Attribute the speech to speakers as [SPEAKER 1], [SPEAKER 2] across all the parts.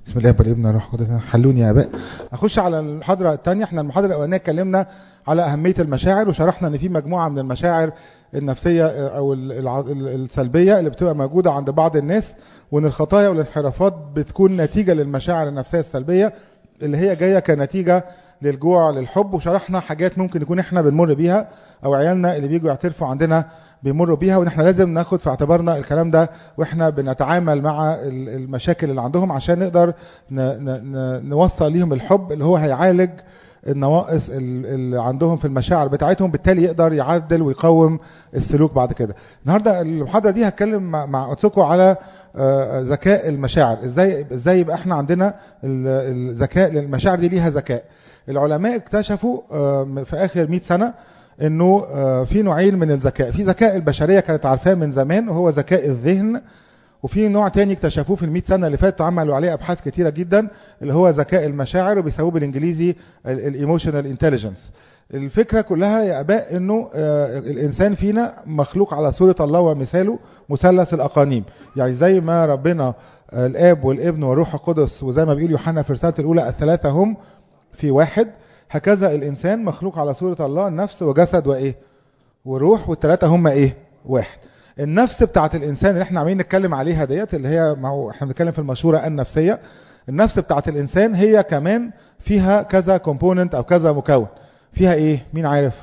[SPEAKER 1] بسم الله والابن والروح القدس حلوني يا اباء اخش على المحاضره الثانيه احنا المحاضره الاولانيه اتكلمنا على اهميه المشاعر وشرحنا ان في مجموعه من المشاعر النفسيه او الع- السلبيه اللي بتبقى موجوده عند بعض الناس وان الخطايا والانحرافات بتكون نتيجه للمشاعر النفسيه السلبيه اللي هي جايه كنتيجه للجوع للحب وشرحنا حاجات ممكن نكون احنا بنمر بيها او عيالنا اللي بيجوا يعترفوا عندنا بيمروا بيها وان احنا لازم ناخد في اعتبارنا الكلام ده واحنا بنتعامل مع ال- المشاكل اللي عندهم عشان نقدر ن- ن- ن- نوصل ليهم الحب اللي هو هيعالج النواقص ال- اللي عندهم في المشاعر بتاعتهم بالتالي يقدر يعدل ويقوم السلوك بعد كده النهارده المحاضره دي هتكلم مع- مع اوتسوكو على آه، ذكاء المشاعر ازاي ازاي يبقى احنا عندنا ال- الذكاء المشاعر دي ليها ذكاء العلماء اكتشفوا آه، في اخر 100 سنه انه آه، في نوعين من الذكاء في ذكاء البشريه كانت عارفاه من زمان وهو ذكاء الذهن وفي نوع تاني اكتشفوه في ال سنه اللي فاتت عملوا عليه ابحاث كتيره جدا اللي هو ذكاء المشاعر وبيسموه بالانجليزي الايموشنال انتليجنس الفكره كلها يا اباء انه آه، الانسان فينا مخلوق على صوره الله ومثاله مثلث الاقانيم يعني زي ما ربنا آه، الاب والابن والروح القدس وزي ما بيقول يوحنا في رسالته الاولى الثلاثه هم في واحد هكذا الانسان مخلوق على صوره الله النفس وجسد وايه وروح والثلاثه هم ايه واحد النفس بتاعت الانسان اللي احنا عمالين نتكلم عليها ديت اللي هي ما هو احنا بنتكلم في المشوره النفسيه النفس بتاعت الانسان هي كمان فيها كذا كومبوننت او كذا مكون فيها ايه مين عارف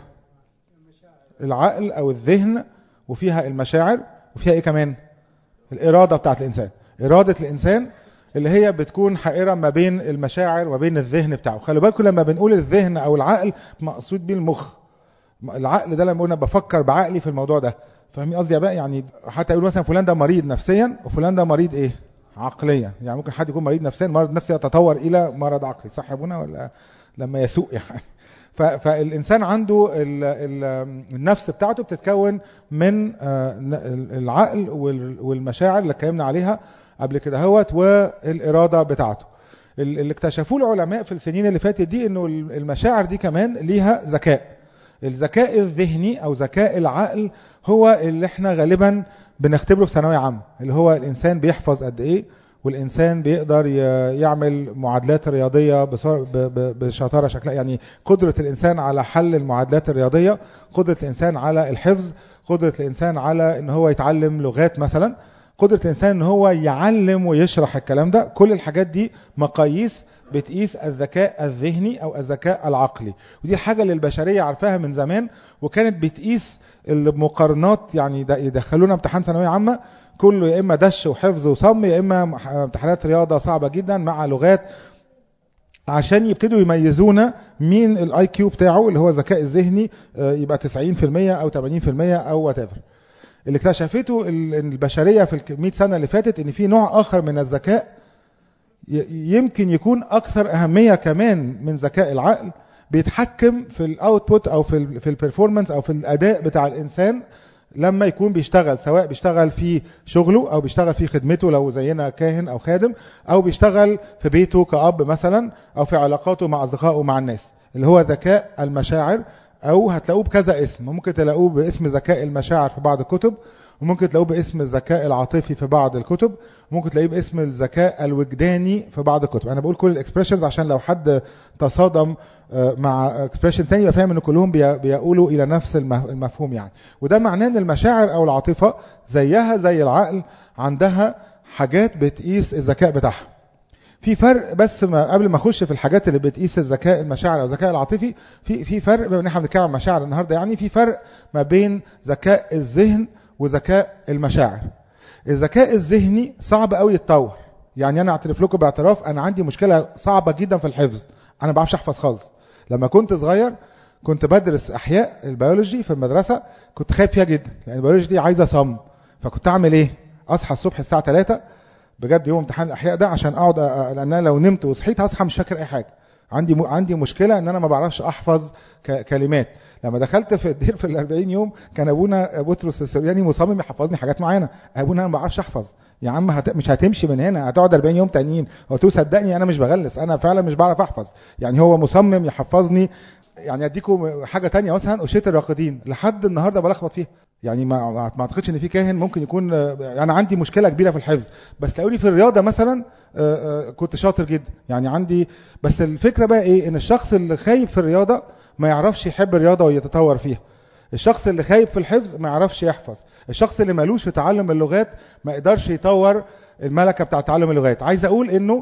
[SPEAKER 1] العقل او الذهن وفيها المشاعر وفيها ايه كمان الاراده بتاعت الانسان اراده الانسان اللي هي بتكون حائره ما بين المشاعر وبين الذهن بتاعه خلي بالكم لما بنقول الذهن او العقل مقصود بيه المخ العقل ده لما قلنا بفكر بعقلي في الموضوع ده فاهمين قصدي يا بقى يعني حتى يقول مثلا فلان ده مريض نفسيا وفلان ده مريض ايه عقليا يعني ممكن حد يكون مريض نفسيا مرض نفسي يتطور الى مرض عقلي صح يا ابونا ولا لما يسوء يعني ف- فالانسان عنده ال ال النفس بتاعته بتتكون من آه، ن- العقل وال- والمشاعر اللي اتكلمنا عليها قبل كده هوت والاراده بتاعته ال- اللي اكتشفوه العلماء في السنين اللي فاتت دي انه المشاعر دي كمان ليها ذكاء الذكاء الذهني او ذكاء العقل هو اللي احنا غالبا بنختبره في ثانويه عامه اللي هو الانسان بيحفظ قد ايه والانسان بيقدر ي- يعمل معادلات رياضيه بصر- ب- ب- بشطاره شكلها يعني قدره الانسان على حل المعادلات الرياضيه قدره الانسان على الحفظ قدره الانسان على ان هو يتعلم لغات مثلا قدره الانسان ان هو يعلم ويشرح الكلام ده كل الحاجات دي مقاييس بتقيس الذكاء الذهني او الذكاء العقلي ودي الحاجه اللي البشريه عارفاها من زمان وكانت بتقيس المقارنات يعني ده يدخلونا امتحان ثانويه عامه كله يا اما دش وحفظ وصم يا اما مح- امتحانات رياضه صعبه جدا مع لغات عشان يبتدوا يميزونا مين الاي كيو بتاعه اللي هو الذكاء الذهني آه، يبقى 90% او 80% او وات ايفر اللي اكتشفته ال- البشريه في ال 100 سنه اللي فاتت ان في نوع اخر من الذكاء ي- يمكن يكون اكثر اهميه كمان من ذكاء العقل بيتحكم في الاوتبوت او في ال في البرفورمانس او في الاداء بتاع الانسان لما يكون بيشتغل سواء بيشتغل في شغله او بيشتغل في خدمته لو زينا كاهن او خادم او بيشتغل في بيته كأب مثلا او في علاقاته مع اصدقائه مع الناس اللي هو ذكاء المشاعر او هتلاقوه بكذا اسم ممكن تلاقوه باسم ذكاء المشاعر في بعض الكتب وممكن تلاقوه باسم الذكاء العاطفي في بعض الكتب ممكن تلاقيه باسم الذكاء الوجداني في بعض الكتب انا بقول كل الاكسبريشنز عشان لو حد تصادم آه، مع اكسبريشن تاني يبقى فاهم ان كلهم بي- بيقولوا الى نفس المه- المفهوم يعني وده معناه ان المشاعر او العاطفه زيها زي العقل عندها حاجات بتقيس الذكاء بتاعها في فرق بس ما قبل ما اخش في الحاجات اللي بتقيس الذكاء المشاعر او الذكاء العاطفي في في فرق بما ان احنا بنتكلم عن مشاعر النهارده يعني في فرق ما بين ذكاء الذهن وذكاء المشاعر الذكاء الذهني صعب قوي يتطور يعني انا اعترف لكم باعتراف انا عندي مشكله صعبه جدا في الحفظ انا ما بعرفش احفظ خالص لما كنت صغير كنت بدرس احياء البيولوجي في المدرسه كنت خايف فيها جدا لان البيولوجي دي عايزه صم فكنت اعمل ايه اصحى الصبح الساعه 3 بجد يوم امتحان الاحياء ده عشان اقعد أ- أ- لان انا لو نمت وصحيت هصحى مش فاكر اي حاجه عندي م... عندي مشكله ان انا ما بعرفش احفظ ك... كلمات لما دخلت في الدير في ال 40 يوم كان ابونا بطرس السورياني مصمم يحفظني حاجات معينه ابونا انا ما بعرفش احفظ يا عم هت... مش هتمشي من هنا هتقعد 40 يوم تانيين قلت له صدقني انا مش بغلس انا فعلا مش بعرف احفظ يعني هو مصمم يحفظني يعني اديكم حاجه تانية مثلا اشيه الراقدين لحد النهارده بلخبط فيها يعني ما ما اعتقدش ان في كاهن ممكن يكون آه، انا عندي مشكله كبيره في الحفظ بس تلاقوني في الرياضه مثلا آه، آه، كنت شاطر جدا يعني عندي بس الفكره بقى ايه ان الشخص اللي خايب في الرياضه ما يعرفش يحب الرياضه ويتطور فيها الشخص اللي خايب في الحفظ ما يعرفش يحفظ الشخص اللي مالوش في تعلم اللغات ما يقدرش يطور الملكه بتاع تعلم اللغات عايز اقول انه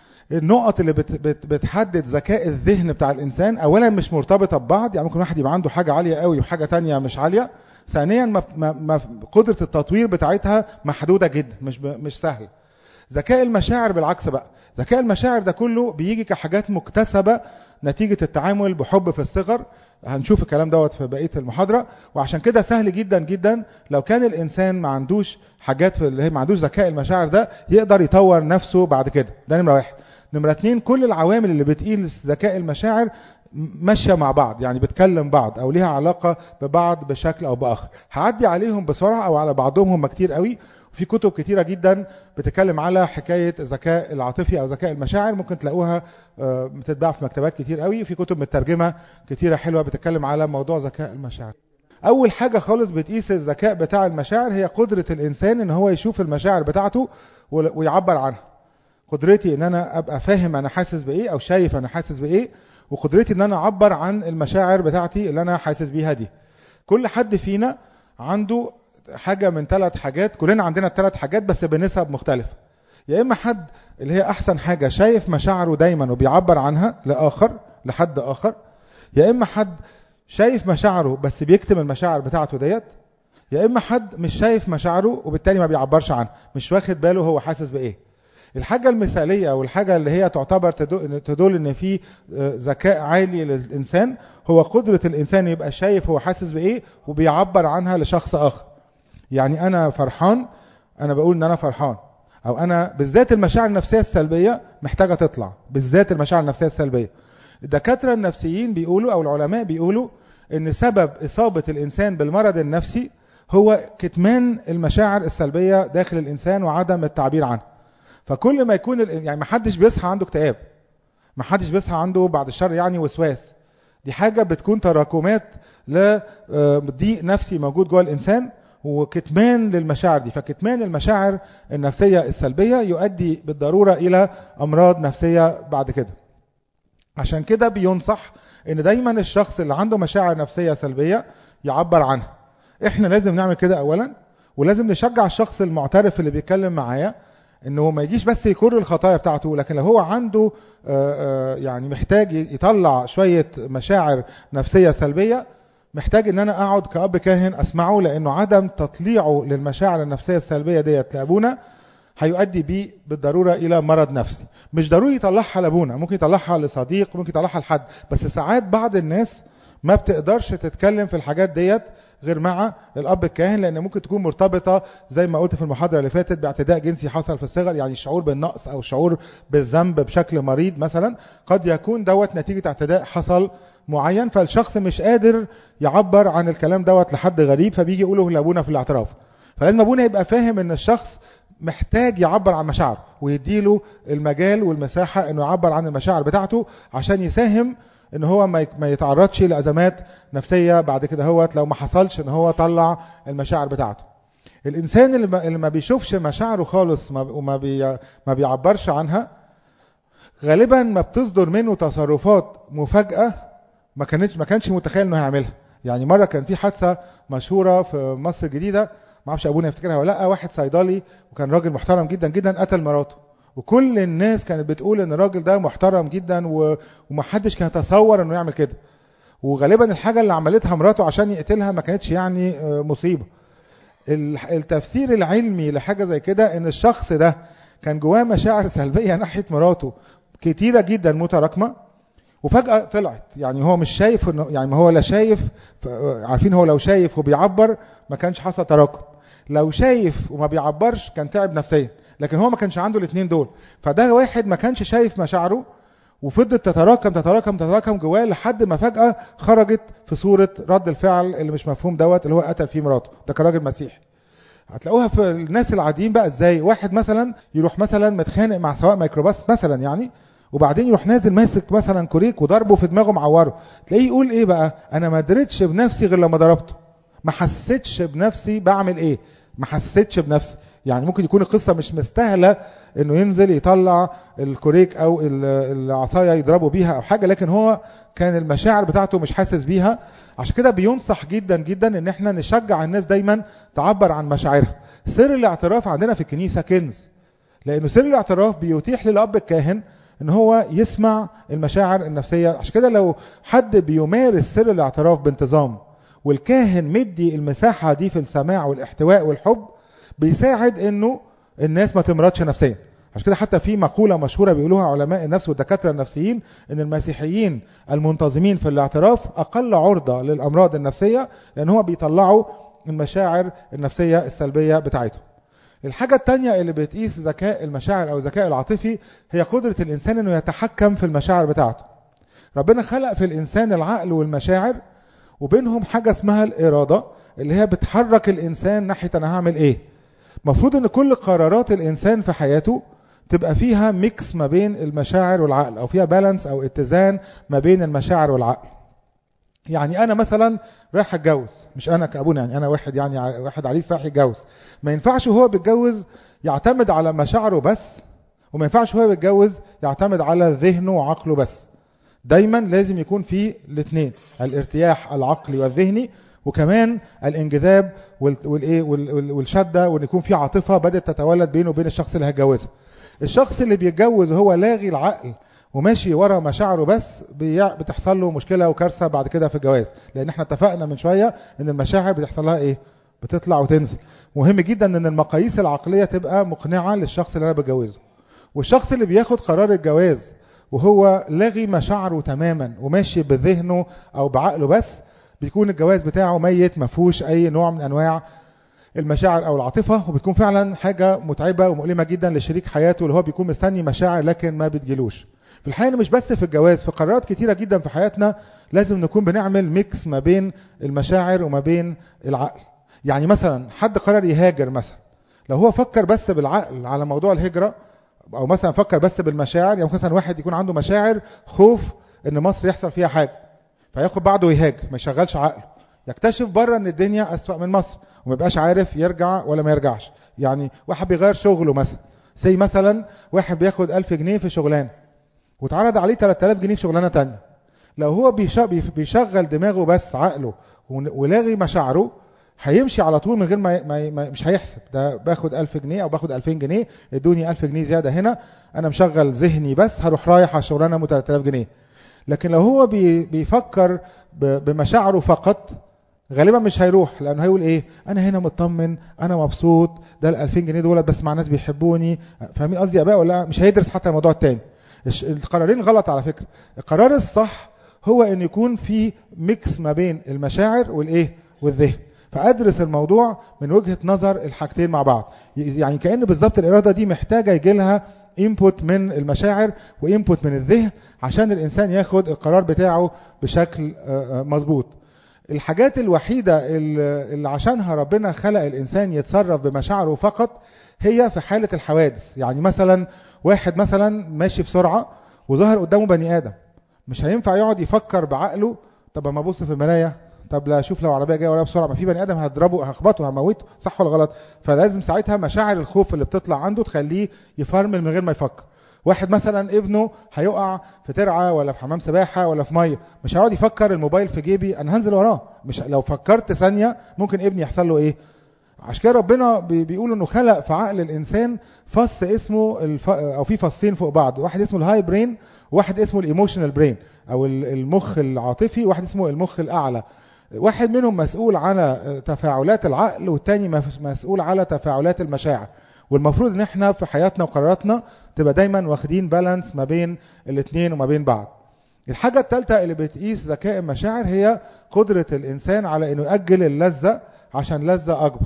[SPEAKER 1] النقط اللي بت بت بتحدد ذكاء الذهن بتاع الانسان اولا مش مرتبطه ببعض يعني ممكن واحد يبقى عنده حاجه عاليه قوي وحاجه تانية مش عاليه ثانيا ما ما ما قدره التطوير بتاعتها محدوده جدا مش ب- مش سهله ذكاء المشاعر بالعكس بقى ذكاء المشاعر ده كله بيجي كحاجات مكتسبه نتيجه التعامل بحب في الصغر هنشوف الكلام دوت في بقيه المحاضره وعشان كده سهل جدا جدا لو كان الانسان ما عندوش حاجات في اللي هي ما عندوش ذكاء المشاعر ده يقدر يطور نفسه بعد كده ده نمره واحد نمره اتنين كل العوامل اللي بتقيس ذكاء المشاعر ماشيه مع بعض يعني بتكلم بعض او ليها علاقه ببعض بشكل او باخر هعدي عليهم بسرعه او على بعضهم هم كتير قوي في كتب كتيره جدا بتتكلم على حكايه الذكاء العاطفي او ذكاء المشاعر ممكن تلاقوها آه، بتتباع في مكتبات كتير قوي في كتب مترجمه كتيره حلوه بتتكلم على موضوع ذكاء المشاعر اول حاجه خالص بتقيس الذكاء بتاع المشاعر هي قدره الانسان ان هو يشوف المشاعر بتاعته ول- ويعبر عنها قدرتي ان انا ابقى فاهم انا حاسس بايه او شايف انا حاسس بايه وقدرتي ان انا اعبر عن المشاعر بتاعتي اللي انا حاسس بيها دي كل حد فينا عنده حاجه من ثلاث حاجات كلنا عندنا ثلاث حاجات بس بنسب مختلفه يا اما حد اللي هي احسن حاجه شايف مشاعره دايما وبيعبر عنها لاخر لحد اخر يا اما حد شايف مشاعره بس بيكتم المشاعر بتاعته ديت يا اما حد مش شايف مشاعره وبالتالي ما بيعبرش عنها مش واخد باله هو حاسس بايه الحاجة المثالية والحاجة اللي هي تعتبر تدل, تدل ان في آه، ذكاء عالي للإنسان هو قدرة الإنسان يبقى شايف هو حاسس بإيه وبيعبر عنها لشخص آخر يعني أنا فرحان أنا بقول إن أنا فرحان أو أنا بالذات المشاعر النفسية السلبية محتاجة تطلع بالذات المشاعر النفسية السلبية الدكاترة النفسيين بيقولوا أو العلماء بيقولوا إن سبب إصابة الإنسان بالمرض النفسي هو كتمان المشاعر السلبية داخل الإنسان وعدم التعبير عنها فكل ما يكون ال- يعني ما حدش بيصحى عنده اكتئاب ما حدش بيصحى عنده بعد الشر يعني وسواس دي حاجة بتكون تراكمات لضيق نفسي موجود جوه الإنسان وكتمان للمشاعر دي فكتمان المشاعر النفسية السلبية يؤدي بالضرورة إلى أمراض نفسية بعد كده عشان كده بينصح ان دايما الشخص اللي عنده مشاعر نفسية سلبية يعبر عنها احنا لازم نعمل كده اولا ولازم نشجع الشخص المعترف اللي بيتكلم معايا انه ما يجيش بس يكر الخطايا بتاعته لكن لو هو عنده آه، آه، يعني محتاج يطلع شوية مشاعر نفسية سلبية محتاج ان انا اقعد كأب كاهن اسمعه لانه عدم تطليعه للمشاعر النفسية السلبية ديت لابونا هيؤدي بيه بالضرورة إلى مرض نفسي مش ضروري يطلعها لأبونا ممكن يطلعها لصديق ممكن يطلعها لحد بس ساعات بعض الناس ما بتقدرش تتكلم في الحاجات ديت غير مع الأب الكاهن لأن ممكن تكون مرتبطة زي ما قلت في المحاضرة اللي فاتت باعتداء جنسي حصل في الصغر يعني الشعور بالنقص أو الشعور بالذنب بشكل مريض مثلا قد يكون دوت نتيجة اعتداء حصل معين فالشخص مش قادر يعبر عن الكلام دوت لحد غريب فبيجي يقوله لأبونا في الاعتراف فلازم أبونا يبقى فاهم إن الشخص محتاج يعبر عن مشاعره ويديله المجال والمساحة انه يعبر عن المشاعر بتاعته عشان يساهم ان هو ما يك- ما يتعرضش لازمات نفسية بعد كده هوت لو ما حصلش ان هو طلع المشاعر بتاعته الانسان اللي ما- اللي ما بيشوفش مشاعره خالص ما- وما بي ما بيعبرش عنها غالبا ما بتصدر منه تصرفات مفاجأة ما كانتش ما كانش متخيل انه هيعملها يعني مره كان في حادثه مشهوره في مصر الجديده ما اعرفش ابونا يفتكرها ولا لا واحد صيدلي وكان راجل محترم جدا جدا قتل مراته وكل الناس كانت بتقول ان الراجل ده محترم جدا و- ومحدش كان يتصور انه يعمل كده وغالبا الحاجه اللي عملتها مراته عشان يقتلها ما كانتش يعني آه، مصيبه ال- التفسير العلمي لحاجه زي كده ان الشخص ده كان جواه مشاعر سلبيه ناحيه مراته كتيره جدا متراكمه وفجأة طلعت يعني هو مش شايف انه يعني ما هو لا شايف ف- عارفين هو لو شايف وبيعبر ما كانش حصل تراكم لو شايف وما بيعبرش كان تعب نفسيا لكن هو ما كانش عنده الاثنين دول فده واحد ما كانش شايف مشاعره وفضلت تتراكم تتراكم تتراكم جواه لحد ما فجأة خرجت في صورة رد الفعل اللي مش مفهوم دوت اللي هو قتل فيه مراته ده كان راجل مسيحي هتلاقوها في الناس العاديين بقى ازاي واحد مثلا يروح مثلا متخانق مع سواق ميكروباص مثلا يعني وبعدين يروح نازل ماسك مثلا كوريك وضربه في دماغه معوره تلاقيه يقول ايه بقى انا ما دريتش بنفسي غير لما ضربته ما حسيتش بنفسي بعمل ايه ما حسيتش بنفسي يعني ممكن يكون القصة مش مستاهلة انه ينزل يطلع الكوريك او العصاية يضربه بيها او حاجة لكن هو كان المشاعر بتاعته مش حاسس بيها عشان كده بينصح جدا جدا ان احنا نشجع الناس دايما تعبر عن مشاعرها سر الاعتراف عندنا في الكنيسة كنز لانه سر الاعتراف بيتيح للاب الكاهن ان هو يسمع المشاعر النفسية عشان كده لو حد بيمارس سر الاعتراف بانتظام والكاهن مدي المساحة دي في السماع والاحتواء والحب بيساعد انه الناس ما تمرضش نفسيا عشان كده حتى في مقولة مشهورة بيقولوها علماء النفس والدكاترة النفسيين ان المسيحيين المنتظمين في الاعتراف اقل عرضة للامراض النفسية لان هو بيطلعوا المشاعر النفسية السلبية بتاعتهم الحاجة التانية اللي بتقيس ذكاء المشاعر او الذكاء العاطفي هي قدرة الانسان انه يتحكم في المشاعر بتاعته ربنا خلق في الانسان العقل والمشاعر وبينهم حاجة اسمها الارادة اللي هي بتحرك الانسان ناحية انا هعمل ايه مفروض ان كل قرارات الانسان في حياته تبقى فيها ميكس ما بين المشاعر والعقل او فيها بالانس او اتزان ما بين المشاعر والعقل يعني انا مثلا رايح اتجوز مش انا كابونا يعني انا واحد يعني واحد عريس رايح يتجوز ما ينفعش وهو بيتجوز يعتمد على مشاعره بس وما ينفعش وهو بيتجوز يعتمد على ذهنه وعقله بس دايما لازم يكون في الاثنين الارتياح العقلي والذهني وكمان الانجذاب والايه والشده وان يكون في عاطفه بدات تتولد بينه وبين الشخص اللي هيتجوزها الشخص اللي بيتجوز وهو لاغي العقل وماشي ورا مشاعره بس بتحصل له مشكله وكارثه بعد كده في الجواز لان احنا اتفقنا من شويه ان المشاعر بتحصل لها ايه بتطلع وتنزل مهم جدا ان المقاييس العقليه تبقى مقنعه للشخص اللي انا بتجوزه والشخص اللي بياخد قرار الجواز وهو لاغي مشاعره تماما وماشي بذهنه او بعقله بس بيكون الجواز بتاعه ميت ما فيهوش اي نوع من انواع المشاعر او العاطفه وبتكون فعلا حاجه متعبه ومؤلمه جدا لشريك حياته اللي هو بيكون مستني مشاعر لكن ما بتجيلوش في الحقيقه مش بس في الجواز في قرارات كتيره جدا في حياتنا لازم نكون بنعمل ميكس ما بين المشاعر وما بين العقل يعني مثلا حد قرر يهاجر مثلا لو هو فكر بس بالعقل على موضوع الهجره او مثلا فكر بس بالمشاعر يعني مثلا واحد يكون عنده مشاعر خوف ان مصر يحصل فيها حاجه فياخد بعضه ويهاجر ما يشغلش عقله يكتشف بره ان الدنيا اسوأ من مصر وما يبقاش عارف يرجع ولا ما يرجعش يعني واحد بيغير شغله مثلا زي مثلا واحد بياخد 1000 جنيه في شغلانه واتعرض عليه 3000 جنيه في شغلانه تانية لو هو بيشغل دماغه بس عقله ولاغي مشاعره هيمشي على طول من غير ما, ما, ما مش هيحسب ده باخد 1000 جنيه او باخد 2000 جنيه ادوني 1000 جنيه زياده هنا انا مشغل ذهني بس هروح رايح على الشغلانه ب 3000 جنيه لكن لو هو بي بيفكر بمشاعره فقط غالبا مش هيروح لانه هيقول ايه انا هنا مطمن انا مبسوط ده ال 2000 جنيه دول بس مع ناس بيحبوني فاهمين قصدي يا اباء ولا مش هيدرس حتى الموضوع التاني القرارين غلط على فكره القرار الصح هو ان يكون في ميكس ما بين المشاعر والايه والذهن فادرس الموضوع من وجهه نظر الحاجتين مع بعض يعني كان بالظبط الاراده دي محتاجه يجي لها انبوت من المشاعر وانبوت من الذهن عشان الانسان ياخد القرار بتاعه بشكل مظبوط الحاجات الوحيدة اللي عشانها ربنا خلق الإنسان يتصرف بمشاعره فقط هي في حالة الحوادث يعني مثلا واحد مثلا ماشي في سرعة وظهر قدامه بني آدم مش هينفع يقعد يفكر بعقله طب ما ابص في المراية طب لا اشوف لو عربيه جايه ورايا بسرعه ما في بني ادم هضربه هخبطه هموته صح ولا غلط فلازم ساعتها مشاعر الخوف اللي بتطلع عنده تخليه يفرمل من غير ما يفكر واحد مثلا ابنه هيقع في ترعه ولا في حمام سباحه ولا في ميه مش هيقعد يفكر الموبايل في جيبي انا هنزل وراه مش لو فكرت ثانيه ممكن ابني يحصل له ايه عشان كده ربنا بيقول انه خلق في عقل الانسان فص اسمه الف... او في فصين فوق بعض واحد اسمه الهاي برين وواحد اسمه الايموشنال برين او المخ العاطفي وواحد اسمه المخ الاعلى واحد منهم مسؤول على تفاعلات العقل والتاني مسؤول على تفاعلات المشاعر والمفروض ان احنا في حياتنا وقراراتنا تبقى دايما واخدين بالانس ما بين الاثنين وما بين بعض الحاجة الثالثة اللي بتقيس ذكاء المشاعر هي قدرة الإنسان على إنه يأجل اللذة عشان لذة أكبر.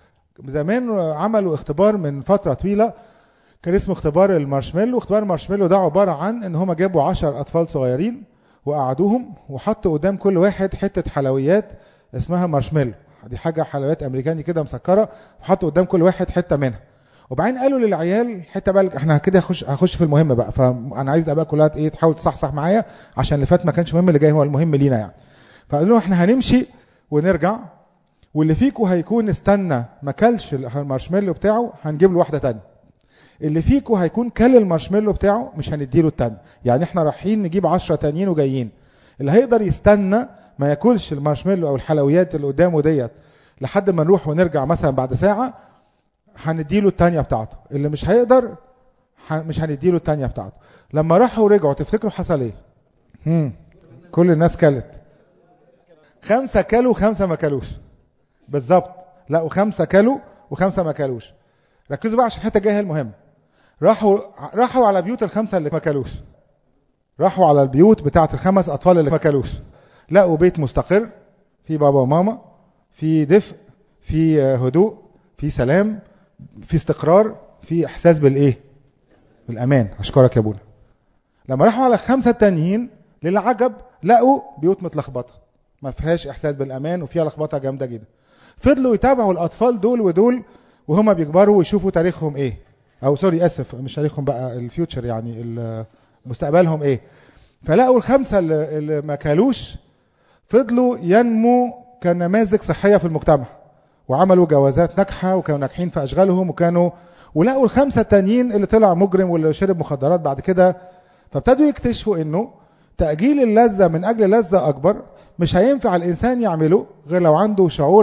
[SPEAKER 1] زمان عملوا اختبار من فترة طويلة كان اسمه اختبار المارشميلو، اختبار المارشميلو ده عبارة عن إن هما جابوا 10 أطفال صغيرين وقعدوهم وحطوا قدام كل واحد حتة حلويات اسمها مارشميلو. دي حاجة حلويات أمريكاني كده مسكرة وحطوا قدام كل واحد حتة منها. وبعدين قالوا للعيال حته بالك احنا كده هخش هخش في المهم بقى فانا عايز بقى كلها ايه تحاول تصحصح معايا عشان اللي فات ما كانش مهم اللي جاي هو المهم لينا يعني فقالوا احنا هنمشي ونرجع واللي فيكم هيكون استنى ما كلش المارشميلو بتاعه هنجيب له واحده تانية اللي فيكم هيكون كل المارشميلو بتاعه مش هنديله التانية يعني احنا رايحين نجيب 10 تانيين وجايين اللي هيقدر يستنى ما ياكلش المارشميلو او الحلويات اللي قدامه ديت لحد ما نروح ونرجع مثلا بعد ساعه هنديله التانية بتاعته اللي مش هيقدر مش هنديله التانية بتاعته لما راحوا ورجعوا تفتكروا حصل ايه هم. كل الناس كلت خمسة كلوا وخمسة ما كلوش بالظبط لا وخمسة كلوا وخمسة ما كلوش ركزوا بقى عشان الحته الجايه المهم راحوا راحوا على بيوت الخمسه اللي ما كلوش راحوا على البيوت بتاعه الخمس اطفال اللي ما كلوش لقوا بيت مستقر في بابا وماما في دفء في هدوء في سلام في استقرار في احساس بالايه بالامان اشكرك يا ابونا لما راحوا على الخمسه التانيين للعجب لقوا بيوت متلخبطه ما فيهاش احساس بالامان وفيها لخبطه جامده جدا فضلوا يتابعوا الاطفال دول ودول وهما بيكبروا ويشوفوا تاريخهم ايه او سوري اسف مش تاريخهم بقى الفيوتشر يعني مستقبلهم ايه فلقوا الخمسه اللي, اللي ما كلوش فضلوا ينمو كنماذج صحيه في المجتمع وعملوا جوازات ناجحه وكانوا ناجحين في اشغالهم وكانوا ولقوا الخمسه التانيين اللي طلع مجرم واللي شرب مخدرات بعد كده فابتدوا يكتشفوا انه تاجيل اللذه من اجل لذه اكبر مش هينفع الانسان يعمله غير لو عنده شعور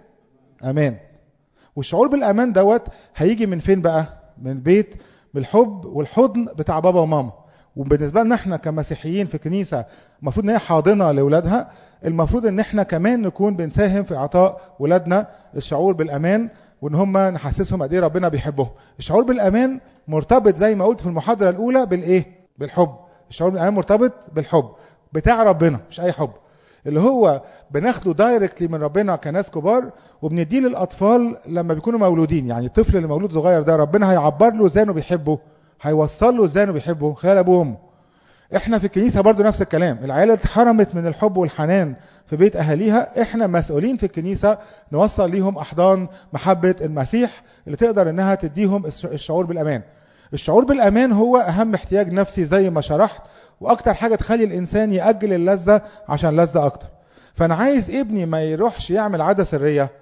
[SPEAKER 1] بالامان والشعور بالامان دوت هيجي من فين بقى من البيت بالحب والحضن بتاع بابا وماما وبالنسبه لنا احنا كمسيحيين في كنيسه المفروض ان هي حاضنه لاولادها المفروض ان احنا كمان نكون بنساهم في اعطاء ولادنا الشعور بالامان وان هم نحسسهم قد ايه ربنا بيحبهم الشعور بالامان مرتبط زي ما قلت في المحاضره الاولى بالايه بالحب الشعور بالامان مرتبط بالحب بتاع ربنا مش اي حب اللي هو بناخده دايركتلي من ربنا كناس كبار وبنديه للاطفال لما بيكونوا مولودين يعني الطفل اللي مولود صغير ده ربنا هيعبر له ازاي انه بيحبه هيوصل له ازاي انه بيحبه خلال ابوه وامه احنا في الكنيسه برضو نفس الكلام العيال اللي اتحرمت من الحب والحنان في بيت اهاليها احنا مسؤولين في الكنيسه نوصل ليهم احضان محبه المسيح اللي تقدر انها تديهم الشعور بالامان الشعور بالامان هو اهم احتياج نفسي زي ما شرحت واكتر حاجه تخلي الانسان ياجل اللذه عشان لذه اكتر فانا عايز ابني ما يروحش يعمل عاده سريه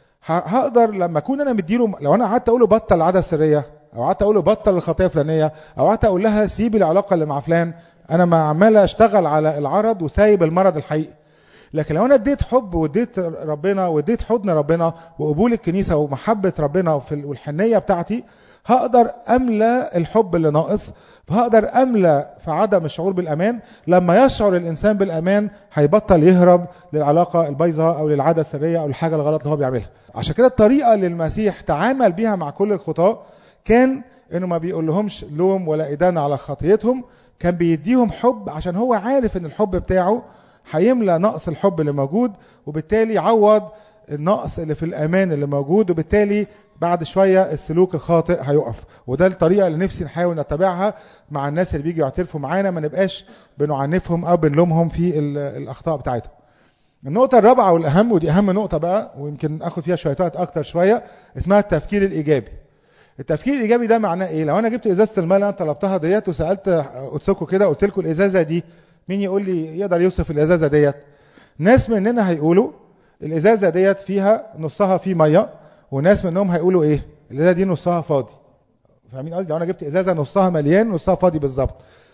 [SPEAKER 1] هقدر لما اكون انا مديله لو انا قعدت اقول له بطل العاده السريه او قعدت اقول له بطل الخطيه الفلانيه او قعدت اقول لها سيبي العلاقه اللي مع فلان انا ما عمال اشتغل على العرض وسايب المرض الحقيقي لكن لو انا اديت حب واديت ربنا واديت حضن ربنا وقبول الكنيسه ومحبه ربنا والحنيه بتاعتي هقدر املى الحب اللي ناقص فهقدر املى في عدم الشعور بالامان لما يشعر الانسان بالامان هيبطل يهرب للعلاقه البايظه او للعاده السريه او الحاجه الغلط اللي هو بيعملها عشان كده الطريقه اللي المسيح تعامل بيها مع كل الخطاه كان انه ما بيقول لهمش لوم ولا ادانه على خطيتهم كان بيديهم حب عشان هو عارف ان الحب بتاعه هيملى نقص الحب اللي موجود وبالتالي يعوض النقص اللي في الامان اللي موجود وبالتالي بعد شويه السلوك الخاطئ هيقف وده الطريقه اللي نفسي نحاول نتبعها مع الناس اللي بيجوا يعترفوا معانا ما نبقاش بنعنفهم او بنلومهم في الاخطاء بتاعتهم النقطة الرابعة والأهم ودي أهم نقطة بقى ويمكن آخد فيها شوية وقت أكتر شوية اسمها التفكير الإيجابي. التفكير الإيجابي ده معناه إيه؟ لو أنا جبت إزازة الماء اللي أنا طلبتها ديت وسألت قدسكم كده قلت لكم الإزازة دي مين يقول لي يقدر يوصف الإزازة ديت؟ ناس مننا هيقولوا الإزازة ديت فيها نصها فيه مية وناس منهم هيقولوا ايه الازازه دي نصها فاضي فاهمين قصدي لو انا جبت ازازه نصها مليان نصها فاضي بالظبط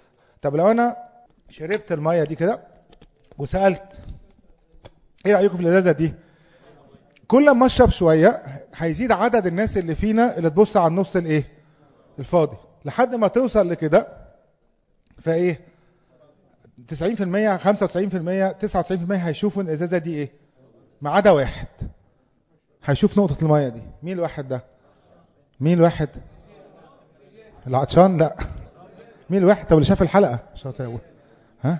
[SPEAKER 1] طب لو انا شربت الميه دي كده وسالت ايه رايكم في الازازه دي كل ما اشرب شويه هيزيد عدد الناس اللي فينا اللي تبص على النص الايه الفاضي لحد ما توصل لكده فايه 90% 95% 99% هيشوفوا ان الازازه دي ايه ما عدا واحد هيشوف نقطة المية دي مين الواحد ده مين الواحد العطشان لا مين الواحد طب اللي شاف الحلقة شاطر اقول ها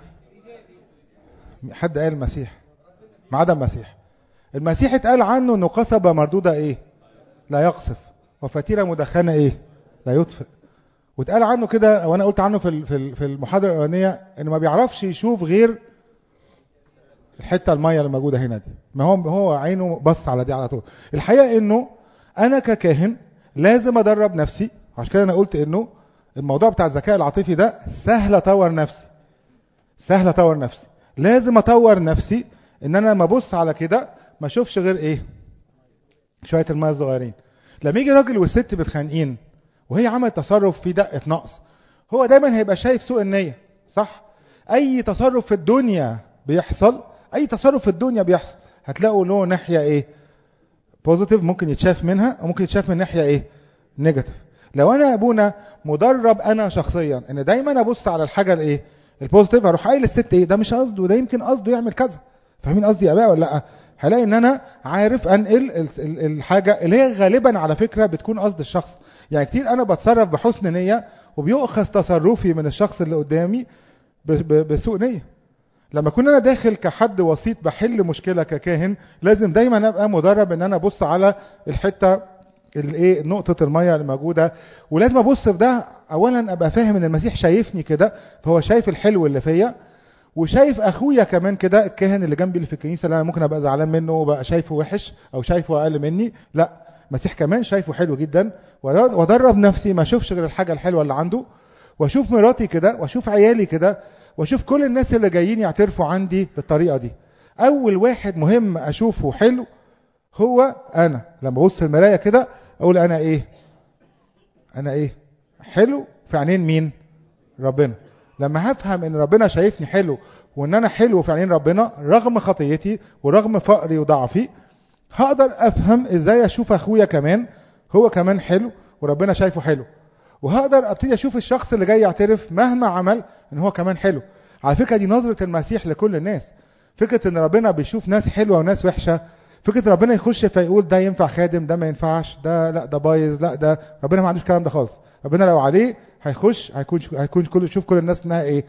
[SPEAKER 1] حد قال المسيح ما عدا المسيح المسيح اتقال عنه انه قصبة مردودة ايه لا يقصف وفتيلة مدخنة ايه لا يطفئ واتقال عنه كده وانا قلت عنه في في المحاضرة الاولانية انه ما بيعرفش يشوف غير الحته الميه اللي موجوده هنا دي ما هو هو عينه بص على دي على طول الحقيقه انه انا ككاهن لازم ادرب نفسي عشان كده انا قلت انه الموضوع بتاع الذكاء العاطفي ده سهل اطور نفسي سهل اطور نفسي لازم اطور نفسي ان انا لما ابص على كده ما اشوفش غير ايه شويه الميه الصغيرين لما يجي راجل والست متخانقين وهي عملت تصرف فيه دقه نقص هو دايما هيبقى شايف سوء النيه صح اي تصرف في الدنيا بيحصل اي تصرف في الدنيا بيحصل هتلاقوا له ناحيه ايه بوزيتيف ممكن يتشاف منها وممكن يتشاف من ناحيه ايه نيجاتيف لو انا ابونا مدرب انا شخصيا ان دايما ابص على الحاجه الايه البوزيتيف هروح قايل للست ايه ده مش قصده ده يمكن قصده يعمل كذا فاهمين قصدي يا اباء ولا لا هلاقي ان انا عارف انقل الحاجه اللي هي غالبا على فكره بتكون قصد الشخص يعني كتير انا بتصرف بحسن نيه وبيؤخذ تصرفي من الشخص اللي قدامي بسوء نيه لما كنت انا داخل كحد وسيط بحل مشكله ككاهن لازم دايما ابقى مدرب ان انا ابص على الحته الايه نقطه الميه اللي موجوده ولازم ابص في ده اولا ابقى فاهم ان المسيح شايفني كده فهو شايف الحلو اللي فيا وشايف اخويا كمان كده الكاهن اللي جنبي اللي في الكنيسه اللي انا ممكن ابقى زعلان منه وبقى شايفه وحش او شايفه اقل مني لا المسيح كمان شايفه حلو جدا وادرب نفسي ما اشوفش غير الحاجه الحلوه اللي عنده واشوف مراتي كده واشوف عيالي كده واشوف كل الناس اللي جايين يعترفوا عندي بالطريقه دي اول واحد مهم اشوفه حلو هو انا لما ابص في المرايه كده اقول انا ايه انا ايه حلو في عينين مين ربنا لما هفهم ان ربنا شايفني حلو وان انا حلو في عينين ربنا رغم خطيتي ورغم فقري وضعفي هقدر افهم ازاي اشوف اخويا كمان هو كمان حلو وربنا شايفه حلو وهقدر ابتدي اشوف الشخص اللي جاي يعترف مهما عمل ان هو كمان حلو على فكره دي نظره المسيح لكل الناس فكره ان ربنا بيشوف ناس حلوه وناس وحشه فكره ربنا يخش فيقول ده ينفع خادم ده ما ينفعش ده لا ده بايظ لا ده ربنا ما عندوش الكلام ده خالص ربنا لو عليه هيخش هيكون هيكون كل شوف كل الناس انها ايه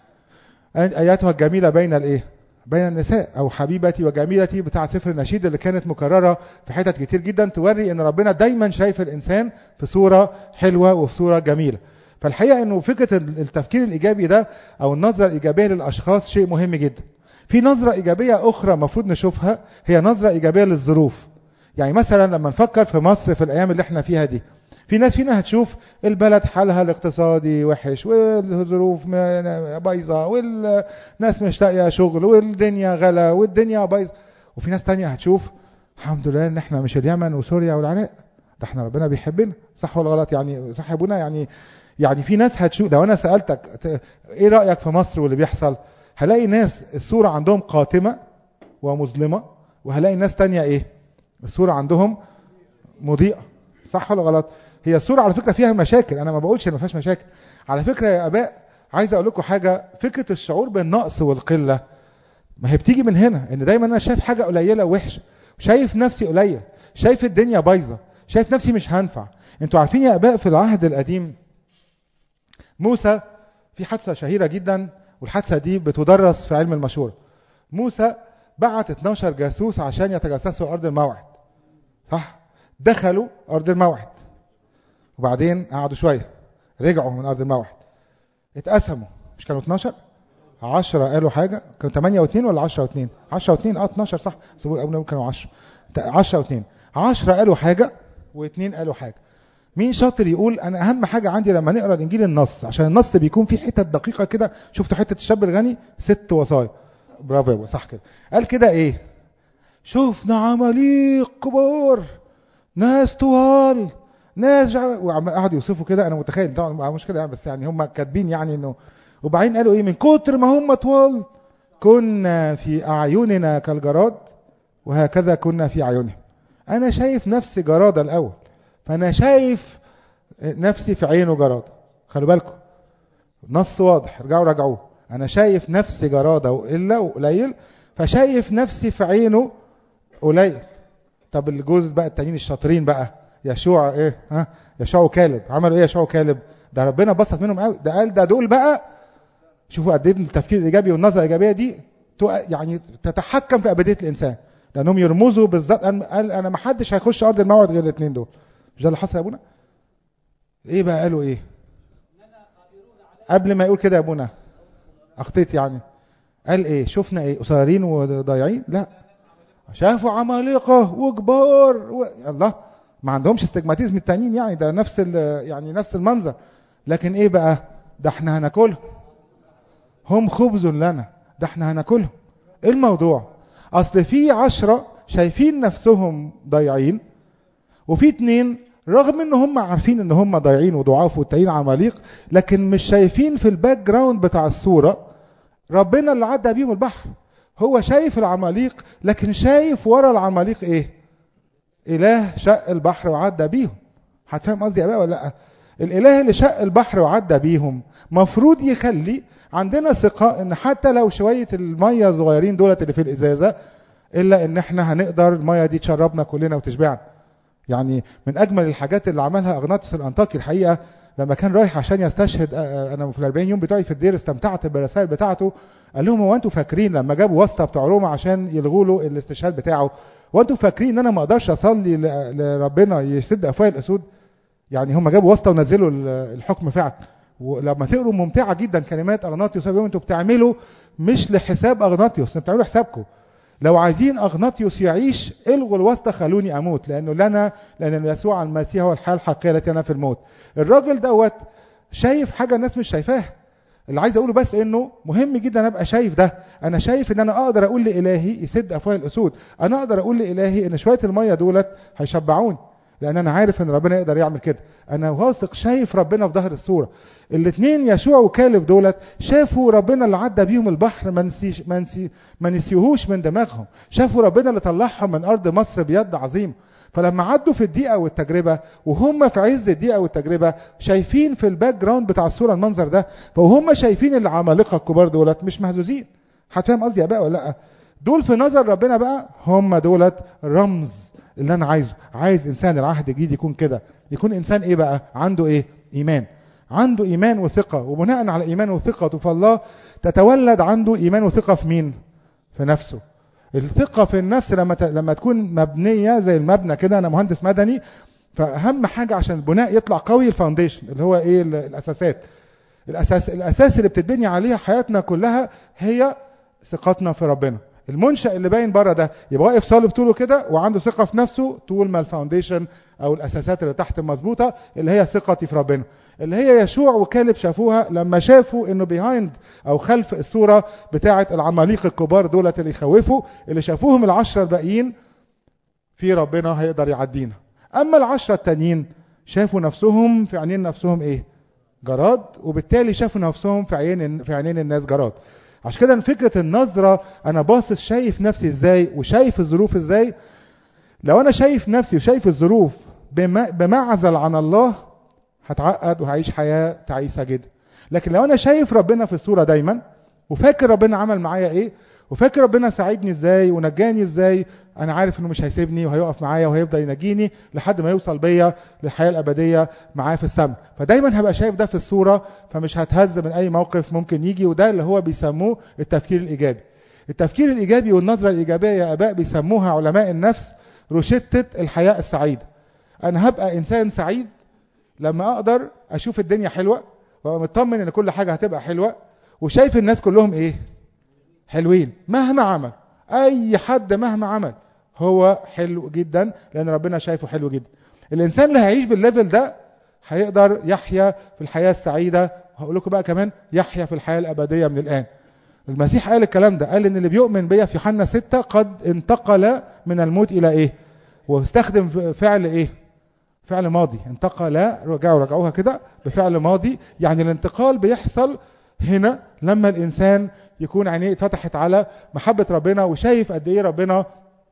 [SPEAKER 1] اياتها الجميله بين الايه بين النساء او حبيبتي وجميلتي بتاع سفر النشيد اللي كانت مكرره في حتت كتير جدا توري ان ربنا دايما شايف الانسان في صوره حلوه وفي صوره جميله فالحقيقه انه فكره التفكير الايجابي ده او النظره الايجابيه للاشخاص شيء مهم جدا في نظره ايجابيه اخرى المفروض نشوفها هي نظره ايجابيه للظروف يعني مثلا لما نفكر في مصر في الايام اللي احنا فيها دي في ناس فينا هتشوف البلد حالها الاقتصادي وحش والظروف بايظه والناس مش لاقيه شغل والدنيا غلا والدنيا بايظه وفي ناس تانية هتشوف الحمد لله ان احنا مش اليمن وسوريا والعراق ده احنا ربنا بيحبنا صح ولا غلط يعني صح ابونا يعني يعني في ناس هتشوف لو انا سالتك ايه رايك في مصر واللي بيحصل هلاقي ناس الصوره عندهم قاتمه ومظلمه وهلاقي ناس تانية ايه الصوره عندهم مضيئه صح ولا غلط هي الصورة على فكرة فيها مشاكل أنا ما بقولش إن ما فيهاش مشاكل على فكرة يا آباء عايز أقول لكم حاجة فكرة الشعور بالنقص والقلة ما هي بتيجي من هنا إن دايما أنا شايف حاجة قليلة وحشة شايف نفسي قليل شايف الدنيا بايظة شايف نفسي مش هنفع أنتوا عارفين يا آباء في العهد القديم موسى في حادثة شهيرة جدا والحادثة دي بتدرس في علم المشورة موسى بعت 12 جاسوس عشان يتجسسوا أرض الموعد صح دخلوا أرض الموعد وبعدين قعدوا شويه رجعوا من ارض الموعد اتقسموا مش كانوا 12 10 قالوا حاجه كانوا 8 و2 ولا 10 و2 10 و2 اه 12 صح بس ابونا كانوا 10 10 و2 10 قالوا حاجه واثنين قالوا حاجه مين شاطر يقول انا اهم حاجه عندي لما نقرا الانجيل النص عشان النص بيكون فيه حتت دقيقه كده شفتوا حته الشاب الغني ست وصايا برافو صح كده قال كده ايه شفنا عماليق كبار ناس طوال ناس وقعدوا يوصفوا كده انا متخيل طبعا مش كده بس يعني هم كاتبين يعني انه وبعدين قالوا ايه من كتر ما هم طوال كنا في اعيننا كالجراد وهكذا كنا في اعينهم انا شايف نفسي جراده الاول فانا شايف نفسي في عينه جراده خلوا بالكم نص واضح ارجعوا راجعوه انا شايف نفسي جراده والا وقليل فشايف نفسي في عينه قليل طب الجوز بقى التانيين الشاطرين بقى يشوع ايه ها يشوع وكالب عملوا ايه يشوع وكالب ده ربنا بسط منهم قوي ده قال ده دول بقى شوفوا قد ايه التفكير الايجابي والنظره الايجابيه دي يعني تتحكم في ابديه الانسان لانهم يرمزوا بالظبط قال انا ما حدش هيخش ارض الموعد غير الاثنين دول مش ده اللي حصل يا ابونا ايه بقى قالوا ايه قبل ما يقول كده يا ابونا اخطيت يعني قال ايه شفنا ايه قصيرين وضايعين لا شافوا عمالقه وكبار و... الله ما عندهمش استجماتيزم التانيين يعني ده نفس يعني نفس المنظر لكن ايه بقى ده احنا هناكلهم هم خبز لنا ده احنا هناكلهم ايه الموضوع اصل في عشرة شايفين نفسهم ضايعين وفي اتنين رغم ان هم عارفين ان هم ضايعين وضعاف والتانيين عماليق لكن مش شايفين في الباك جراوند بتاع الصورة ربنا اللي عدى بيهم البحر هو شايف العماليق لكن شايف ورا العماليق ايه اله شق البحر وعدى بيهم هتفهم قصدي يا بقى ولا لا الاله اللي شق البحر وعدى بيهم مفروض يخلي عندنا ثقة ان حتى لو شوية المية الصغيرين دولت اللي في الازازة الا ان احنا هنقدر المية دي تشربنا كلنا وتشبعنا يعني من اجمل الحاجات اللي عملها اغناطوس الانطاكي الحقيقة لما كان رايح عشان يستشهد انا في ال 40 يوم بتوعي في الدير استمتعت بالرسائل بتاعته قال لهم هو انتوا فاكرين لما جابوا واسطه بتوع روما عشان يلغوا له الاستشهاد بتاعه وانتوا فاكرين ان انا ما اقدرش اصلي لربنا يسد افواه الاسود يعني هم جابوا واسطه ونزلوا الحكم فعلا ولما تقروا ممتعه جدا كلمات اغناطيوس انتوا بتعملوا مش لحساب اغناطيوس انتوا بتعملوا حسابكم لو عايزين اغناطيوس يعيش الغوا الواسطه خلوني اموت لانه لنا لان يسوع المسيح هو الحياه الحقيقيه التي انا في الموت الراجل دوت شايف حاجه الناس مش شايفاها اللي عايز اقوله بس انه مهم جدا ابقى شايف ده انا شايف ان انا اقدر اقول لالهي يسد افواه الاسود انا اقدر اقول لالهي ان شويه الميه دولت هيشبعوني لان انا عارف ان ربنا يقدر يعمل كده انا واثق شايف ربنا في ظهر الصوره الاثنين يشوع وكالب دولت شافوا ربنا اللي عدى بيهم البحر ما نسيش ما نسي ما نسيوهوش من دماغهم شافوا ربنا اللي طلعهم من ارض مصر بيد عظيم فلما عدوا في الدقيقه والتجربه وهم في عز الدقيقه والتجربه شايفين في الباك جراوند بتاع الصوره المنظر ده فهم شايفين العمالقه الكبار دولت مش مهزوزين هتفهم قصدي يا بقى ولا لا دول في نظر ربنا بقى هم دولت رمز اللي انا عايزه عايز انسان العهد الجديد يكون كده يكون انسان ايه بقى عنده ايه ايمان عنده ايمان وثقه وبناء على ايمان وثقه في الله تتولد عنده ايمان وثقه في مين في نفسه الثقه في النفس لما ت... لما تكون مبنيه زي المبنى كده انا مهندس مدني فاهم حاجه عشان البناء يطلع قوي الفاونديشن اللي هو ايه الاساسات الاساس الاساس اللي بتتبني عليها حياتنا كلها هي ثقتنا في ربنا المنشأ اللي باين بره ده يبقى واقف صالب طوله كده وعنده ثقة في نفسه طول ما الفاونديشن أو الأساسات اللي تحت مظبوطة اللي هي ثقتي في ربنا اللي هي يشوع وكالب شافوها لما شافوا انه بيهايند او خلف الصوره بتاعه العماليق الكبار دولت اللي يخوفوا اللي شافوهم العشره الباقيين في ربنا هيقدر يعدينا اما العشره التانيين شافوا نفسهم في عينين نفسهم ايه جراد وبالتالي شافوا نفسهم في عين في عينين الناس جراد عشان كده فكره النظره انا باصص شايف نفسي ازاي وشايف الظروف ازاي لو انا شايف نفسي وشايف الظروف بمعزل عن الله هتعقد وهعيش حياة تعيسة جدا لكن لو انا شايف ربنا في الصورة دايما وفاكر ربنا عمل معايا ايه وفاكر ربنا ساعدني ازاي ونجاني ازاي انا عارف انه مش هيسيبني وهيقف معايا وهيفضل ينجيني لحد ما يوصل بيا للحياة الابدية معاه في السماء فدايما هبقى شايف ده في الصورة فمش هتهز من اي موقف ممكن يجي وده اللي هو بيسموه التفكير الايجابي التفكير الايجابي والنظرة الايجابية يا اباء بيسموها علماء النفس روشتة الحياة السعيدة انا هبقى انسان سعيد لما اقدر اشوف الدنيا حلوه وابقى مطمن ان كل حاجه هتبقى حلوه وشايف الناس كلهم ايه حلوين مهما عمل اي حد مهما عمل هو حلو جدا لان ربنا شايفه حلو جدا الانسان اللي هيعيش بالليفل ده هيقدر يحيا في الحياه السعيده هقول لكم بقى كمان يحيا في الحياه الابديه من الان المسيح قال الكلام ده قال ان اللي بيؤمن بيا في يوحنا 6 قد انتقل من الموت الى ايه واستخدم فعل ايه فعل ماضي انتقل رجعوا رجعوها كده بفعل ماضي يعني الانتقال بيحصل هنا لما الانسان يكون عينيه اتفتحت على محبه ربنا وشايف قد ايه ربنا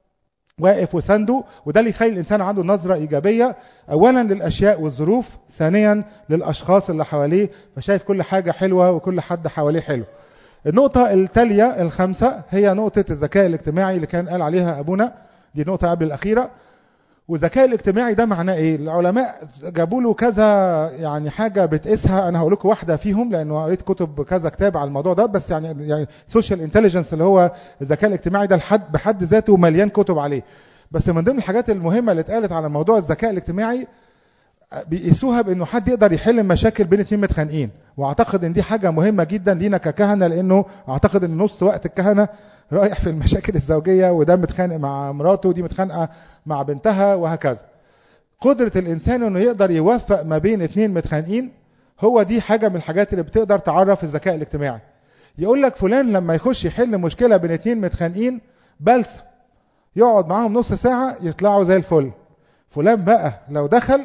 [SPEAKER 1] واقف وسنده وده اللي يخلي الانسان عنده نظره ايجابيه اولا للاشياء والظروف ثانيا للاشخاص اللي حواليه فشايف كل حاجه حلوه وكل حد حواليه حلو النقطة التالية الخامسة هي نقطة الذكاء الاجتماعي اللي كان قال عليها أبونا دي نقطة قبل الأخيرة والذكاء الاجتماعي ده معناه ايه العلماء جابوا له كذا يعني حاجه بتقيسها انا هقول لكم واحده فيهم لانه قريت كتب كذا كتاب على الموضوع ده بس يعني يعني سوشيال انتليجنس اللي هو الذكاء الاجتماعي ده لحد بحد ذاته مليان كتب عليه بس من ضمن الحاجات المهمه اللي اتقالت على موضوع الذكاء الاجتماعي بيقيسوها بانه حد يقدر يحل مشاكل بين اتنين متخانقين واعتقد ان دي حاجه مهمه جدا لينا ككهنه لانه اعتقد ان نص وقت الكهنه رايح في المشاكل الزوجيه وده متخانق مع مراته ودي متخانقه مع بنتها وهكذا قدره الانسان انه يقدر يوفق ما بين اتنين متخانقين هو دي حاجه من الحاجات اللي بتقدر تعرف الذكاء الاجتماعي يقول لك فلان لما يخش يحل مشكله بين اتنين متخانقين بلسه يقعد معاهم نص ساعه يطلعوا زي الفل فلان بقى لو دخل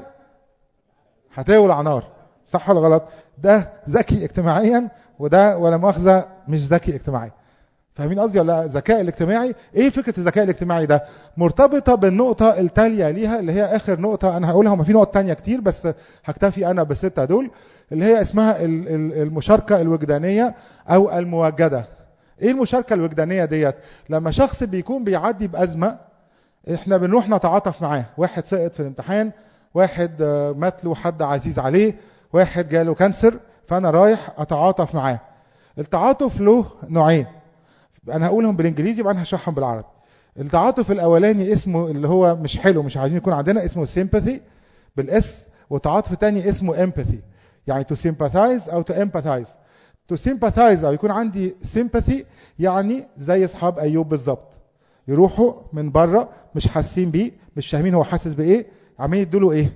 [SPEAKER 1] هتولع نار صح ولا غلط ده ذكي اجتماعيا وده ولا مؤاخذه مش ذكي اجتماعيا فاهمين قصدي ولا لا؟ الذكاء الاجتماعي ايه فكره الذكاء الاجتماعي ده مرتبطه بالنقطه التاليه ليها اللي هي اخر نقطه انا هقولها وما في نقط تانية كتير بس هكتفي انا بالسته دول اللي هي اسمها ال- ال- المشاركه الوجدانيه او الموجده ايه المشاركه الوجدانيه ديت لما شخص بيكون بيعدي بازمه احنا بنروح نتعاطف معاه واحد سقط في الامتحان واحد آه، مات له حد عزيز عليه واحد جاله كانسر فانا رايح اتعاطف معاه التعاطف له نوعين انا هقولهم بالانجليزي وبعدين هشرحهم بالعربي التعاطف الاولاني اسمه اللي هو مش حلو مش عايزين يكون عندنا اسمه sympathy بالاس والتعاطف الثاني اسمه empathy يعني to sympathize او to empathize to sympathize او يكون عندي sympathy يعني زي اصحاب ايوب بالظبط يروحوا من بره مش حاسين بيه مش فاهمين هو حاسس بايه عمالين يدوا له ايه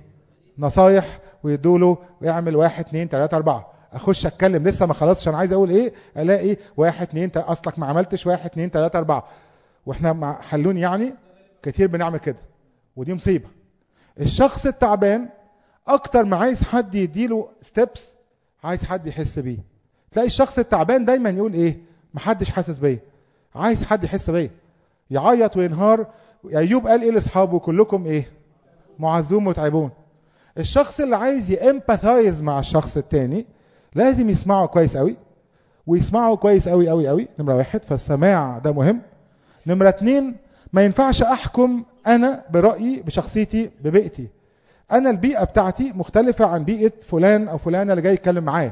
[SPEAKER 1] نصايح ويدوا له اعمل واحد اتنين تلاته اربعه اخش اتكلم لسه ما خلصتش انا عايز اقول ايه الاقي واحد اتنين تلاته اصلك ما عملتش واحد اتنين تلاته اربعه واحنا مع حلون يعني كتير بنعمل كده ودي مصيبه الشخص التعبان اكتر ما عايز حد يديله ستيبس عايز حد يحس بيه تلاقي الشخص التعبان دايما يقول ايه محدش حاسس بيا عايز حد يحس بيا يعيط وينهار ايوب قال ايه لاصحابه كلكم ايه معزون متعبون الشخص اللي عايز يامباثايز مع الشخص التاني لازم يسمعه كويس قوي ويسمعه كويس قوي قوي قوي نمره واحد فالسماع ده مهم نمره اتنين ما ينفعش احكم انا برايي بشخصيتي ببيئتي انا البيئه بتاعتي مختلفه عن بيئه فلان او فلانه اللي جاي يتكلم معايا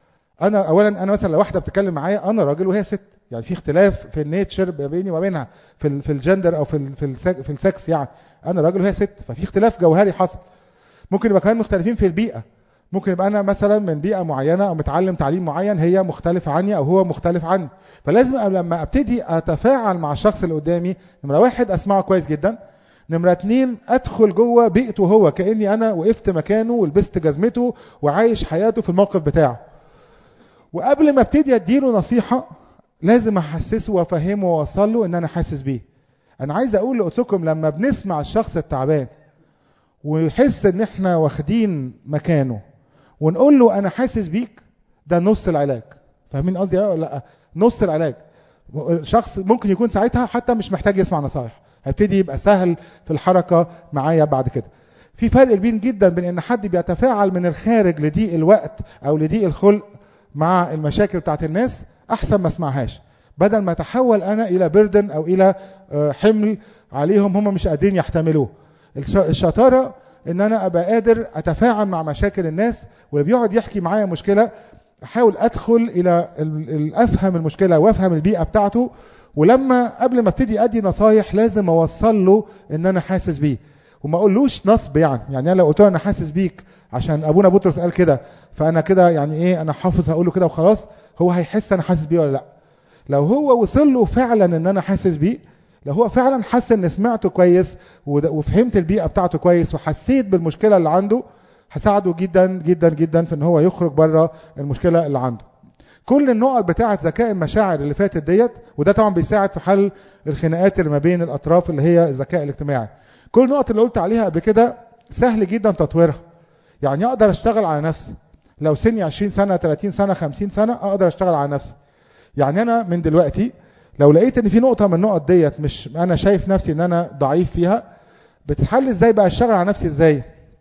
[SPEAKER 1] انا اولا انا مثلا لو واحده بتتكلم معايا انا راجل وهي ست يعني في اختلاف في النيتشر بيني وما بينها في ال في الجندر او في ال في, السك في السكس يعني انا راجل وهي ست ففي اختلاف جوهري حصل ممكن يبقى كمان مختلفين في البيئه ممكن يبقى انا مثلا من بيئه معينه او متعلم تعليم معين هي مختلفه عني او هو مختلف عني فلازم لما ابتدي اتفاعل مع الشخص اللي قدامي نمره واحد اسمعه كويس جدا نمرة اتنين ادخل جوه بيئته هو كاني انا وقفت مكانه ولبست جزمته وعايش حياته في الموقف بتاعه وقبل ما ابتدي اديله نصيحه لازم احسسه وافهمه واوصل له ان انا حاسس بيه انا عايز اقول لقلتكم لما بنسمع الشخص التعبان ويحس ان احنا واخدين مكانه ونقول له انا حاسس بيك ده نص العلاج فاهمين قصدي ايه ولا لا نص العلاج شخص ممكن يكون ساعتها حتى مش محتاج يسمع نصايح هيبتدي يبقى سهل في الحركه معايا بعد كده في فرق كبير جدا بين ان حد بيتفاعل من الخارج لضيق الوقت او لضيق الخلق مع المشاكل بتاعت الناس احسن ما اسمعهاش بدل ما اتحول انا الى بردن او الى حمل عليهم هم مش قادرين يحتملوه الشطاره ان انا ابقى قادر اتفاعل مع مشاكل الناس واللي بيقعد يحكي معايا مشكله احاول ادخل الى افهم المشكله وافهم البيئه بتاعته ولما قبل ما ابتدي ادي نصايح لازم اوصل له ان انا حاسس بيه وما اقولوش نصب يعني يعني انا لو قلت له انا حاسس بيك عشان ابونا بطرس قال كده فانا كده يعني ايه انا حافظ هقول له كده وخلاص هو هيحس انا حاسس بيه ولا لا لو هو وصل له فعلا ان انا حاسس بيه لو هو فعلا حس ان سمعته كويس وفهمت البيئه بتاعته كويس وحسيت بالمشكله اللي عنده هساعده جدا جدا جدا في ان هو يخرج بره المشكله اللي عنده كل النقط بتاعه ذكاء المشاعر اللي فاتت ديت وده طبعا بيساعد في حل الخناقات اللي ما بين الاطراف اللي هي الذكاء الاجتماعي كل النقط اللي قلت عليها قبل كده سهل جدا تطويرها يعني اقدر اشتغل على نفسي لو سني 20 سنه 30 سنه 50 سنه اقدر اشتغل على نفسي يعني انا من دلوقتي لو لقيت ان في نقطه من النقط ديت مش انا شايف نفسي ان انا ضعيف فيها بتتحل ازاي بقى اشتغل على نفسي ازاي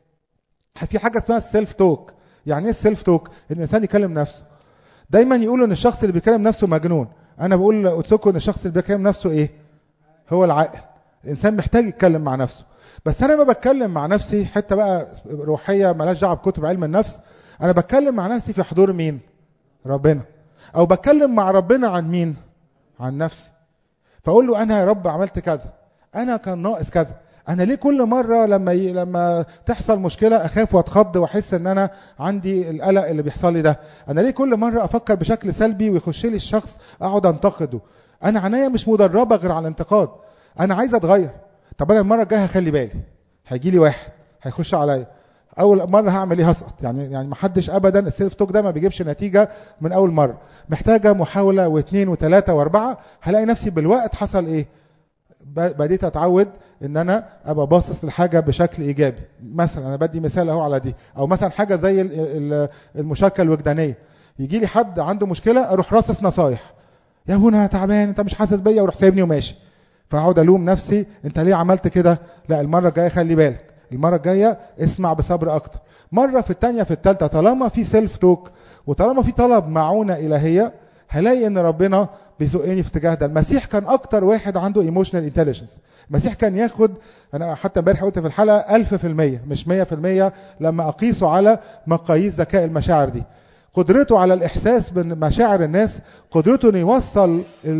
[SPEAKER 1] في حاجه اسمها السيلف توك يعني ايه السيلف توك ان الانسان يكلم نفسه دايما يقولوا ان الشخص اللي بيكلم نفسه مجنون انا بقول اوتسوكو ان الشخص اللي بيكلم نفسه ايه هو العاقل الانسان محتاج يتكلم مع نفسه بس انا ما بتكلم مع نفسي حته بقى روحيه مالهاش دعوه بكتب علم النفس انا بتكلم مع نفسي في حضور مين ربنا او بتكلم مع ربنا عن مين عن نفسي فاقول له انا يا رب عملت كذا انا كان ناقص كذا انا ليه كل مره لما ي... لما تحصل مشكله اخاف واتخض واحس ان انا عندي القلق اللي بيحصل لي ده انا ليه كل مره افكر بشكل سلبي ويخش لي الشخص اقعد انتقده انا عناية مش مدربه غير على الانتقاد انا عايز اتغير طب انا المره الجايه هخلي بالي هيجي لي واحد هيخش عليا اول مره هعمل ايه هسقط يعني يعني ما حدش ابدا السيلف توك ده ما بيجيبش نتيجه من اول مره محتاجه محاوله واثنين وثلاثه واربعه هلاقي نفسي بالوقت حصل ايه بديت اتعود ان انا ابقى باصص لحاجه بشكل ايجابي مثلا انا بدي مثال اهو على دي او مثلا حاجه زي المشاركه الوجدانيه يجي لي حد عنده مشكله اروح راصص نصايح يا ابونا انا تعبان انت مش حاسس بيا وروح سايبني وماشي فاقعد الوم نفسي انت ليه عملت كده لا المره الجايه خلي بالك المره الجايه اسمع بصبر اكتر مره في الثانيه في الثالثه طالما في سيلف توك وطالما في طلب معونه الهيه هلاقي ان ربنا بيزقني في اتجاه ده المسيح كان اكتر واحد عنده ايموشنال انتليجنس المسيح كان ياخد انا حتى امبارح قلت في الحلقه 1000% مش 100% لما اقيسه على مقاييس ذكاء المشاعر دي قدرته على الاحساس بمشاعر الناس قدرته انه يوصل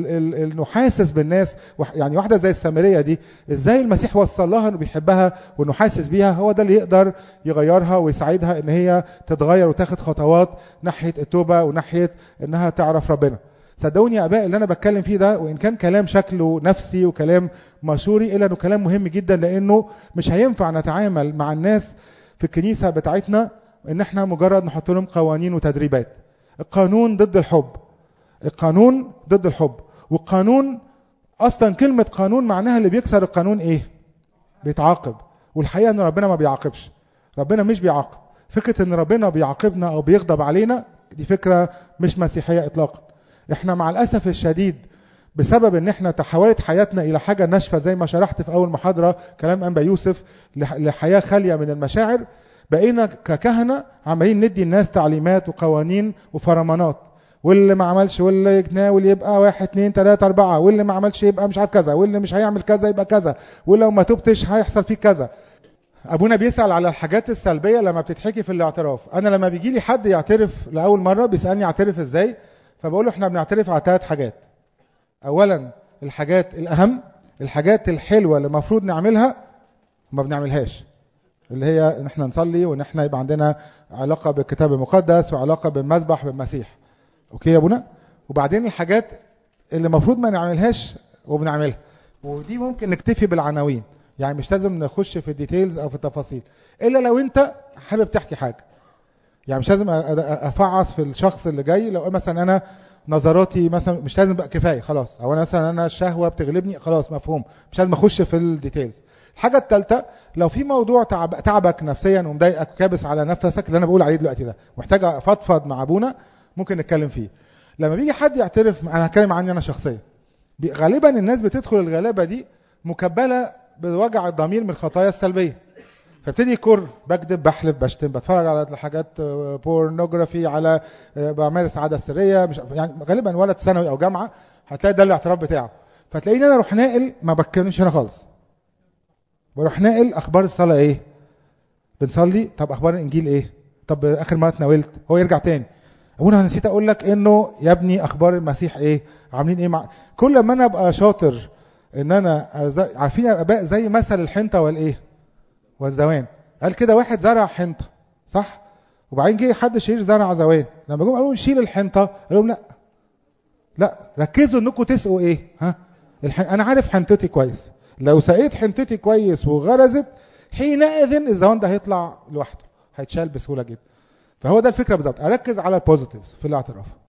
[SPEAKER 1] انه حاسس بالناس يعني واحده زي السامريه دي ازاي المسيح وصل لها انه بيحبها وانه حاسس بيها هو ده اللي يقدر يغيرها ويساعدها ان هي تتغير وتاخد خطوات ناحيه التوبه وناحيه انها تعرف ربنا صدقوني يا اباء اللي انا بتكلم فيه ده وان كان كلام شكله نفسي وكلام مشوري الا انه كلام مهم جدا لانه مش هينفع نتعامل مع الناس في الكنيسه بتاعتنا ان احنا مجرد نحط لهم قوانين وتدريبات القانون ضد الحب القانون ضد الحب والقانون اصلا كلمه قانون معناها اللي بيكسر القانون ايه بيتعاقب والحقيقه ان ربنا ما بيعاقبش ربنا مش بيعاقب فكره ان ربنا بيعاقبنا او بيغضب علينا دي فكره مش مسيحيه اطلاقا احنا مع الاسف الشديد بسبب ان احنا تحولت حياتنا الى حاجه ناشفه زي ما شرحت في اول محاضره كلام انبا يوسف لحياه خاليه من المشاعر بقينا ككهنة عمالين ندي الناس تعليمات وقوانين وفرمانات واللي ما عملش واللي يتناول يبقى واحد اتنين تلاتة أربعة واللي ما عملش يبقى مش عارف كذا واللي مش هيعمل كذا يبقى كذا ولو ما تبتش هيحصل فيك كذا أبونا بيسأل على الحاجات السلبية لما بتتحكي في الاعتراف أنا لما بيجي لي حد يعترف لأول مرة بيسألني أعترف إزاي فبقول له إحنا بنعترف على ثلاث حاجات أولا الحاجات الأهم الحاجات الحلوة اللي المفروض نعملها ما بنعملهاش اللي هي ان احنا نصلي وان احنا يبقى عندنا علاقه بالكتاب المقدس وعلاقه بالمذبح بالمسيح اوكي يا ابونا وبعدين الحاجات اللي المفروض ما نعملهاش وبنعملها ودي ممكن نكتفي بالعناوين يعني مش لازم نخش في الديتيلز او في التفاصيل الا لو انت حابب تحكي حاجه يعني مش لازم افعص في الشخص اللي جاي لو مثلا انا نظراتي مثلا مش لازم بقى كفايه خلاص او انا مثلا انا الشهوه بتغلبني خلاص مفهوم مش لازم اخش في الديتيلز الحاجه الثالثه لو في موضوع تعب تعبك نفسيا ومضايقك كابس على نفسك اللي انا بقول عليه دلوقتي ده محتاج افضفض مع ابونا ممكن نتكلم فيه لما بيجي حد يعترف انا هتكلم عني انا شخصيا غالبا الناس بتدخل الغلابه دي مكبله بوجع الضمير من الخطايا السلبيه فابتدي يكر بكذب بحلف بشتم بتفرج على حاجات بورنوجرافي على بمارس عاده سريه مش يعني غالبا ولد ثانوي او جامعه هتلاقي ده الاعتراف بتاعه فتلاقيني انا اروح ناقل ما بتكلمش هنا خالص بروح ناقل اخبار الصلاه ايه بنصلي طب اخبار الانجيل ايه طب اخر مره اتناولت هو يرجع تاني ابونا انا نسيت اقول لك انه يا ابني اخبار المسيح ايه عاملين ايه مع كل ما انا ابقى شاطر ان انا أز... عارفين يا اباء زي مثل الحنطه والايه والزوان قال كده واحد زرع حنطه صح وبعدين جه حد شرير زرع زوان لما جم قالوا نشيل الحنطه قال لهم لا لا ركزوا انكم تسقوا ايه ها الح... انا عارف حنطتي كويس لو سقيت حنطتي كويس وغرزت حينئذ الزوان ده هيطلع لوحده هيتشال بسهوله جدا فهو ده الفكره بالظبط اركز على البوزيتيفز في الاعتراف